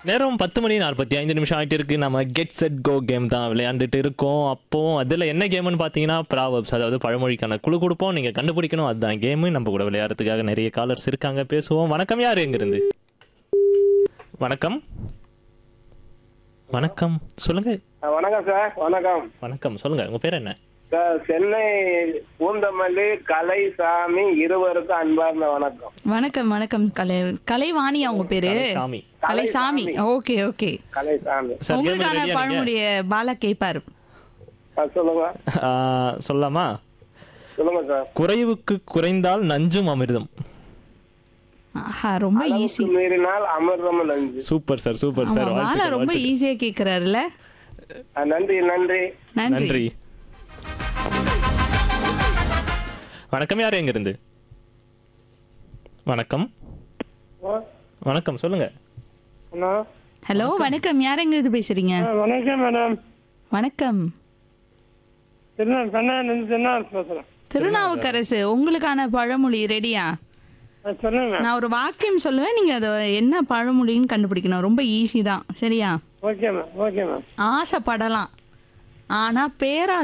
நேரம் பத்து மணி நாற்பத்தி ஐந்து நிமிஷம் ஆகிட்டு இருக்கு நம்ம கெட் செட் கோ கேம் தான் விளையாண்டுட்டு இருக்கோம் அப்போ அதில் என்ன கேம்னு பார்த்தீங்கன்னா ப்ராவப்ஸ் அதாவது பழமொழிக்கான குழு கொடுப்போம் நீங்கள் கண்டுபிடிக்கணும் அதுதான் கேமு நம்ம கூட விளையாடுறதுக்காக நிறைய காலர்ஸ் இருக்காங்க பேசுவோம் வணக்கம் யார் எங்கிருந்து வணக்கம் வணக்கம் சொல்லுங்க ஆ, வணக்கம் சார் வணக்கம் வணக்கம் சொல்லுங்க உங்க பேர் என்ன சார் சென்னை பூந்தமல்லி கலைசாமி இருவருக்கும் அன்பார்ந்த வணக்கம் வணக்கம் வணக்கம் கலை கலைவாணி அவங்க பேரு Sami Kalaisami okay okay Kalaisami sir game உங்களுக்கான ரெடியா நீங்க பழமொழிய பாலா கேட்பாரு ஆ, சொல்லுங்க ஆ, சொல்லலாமா சொல்லுங்க சார் குறைவுக்கு குறைந்தால் நஞ்சும் அமிர்தம் ஆஹா ரொம்ப ஈஸி அளவுக்கு மீறினால் அமிர்தமும் நன்றி சூப்பர் சார் சூப்பர் ஆமா சார் பாலா ரொம்ப ஈஸியா கேக்குறாருல்ல ஆ, நன்றி நன்றி நன்றி நன்றி வணக்கம் யார் எங்க இருந்து வணக்கம் வணக்கம் சொல்லுங்க ஹலோ ஹலோ வணக்கம் யார் எங்க இருந்து பேசுறீங்க வணக்கம் மேடம் வணக்கம் திருநா கண்ணன் திருநாள் பேசுறேன் திருநாவுக்கரசு உங்களுக்கான பழமொழி ரெடியா சொல்லுங்க நான் ஒரு வாக்கியம் சொல்லுவேன் நீங்க அதை என்ன பழமொழின்னு கண்டுபிடிக்கணும் ரொம்ப ஈஸி தான் சரியா ஓகே மேம் ஓகே மேம் ஆசைப்படலாம் ஆனா பேரா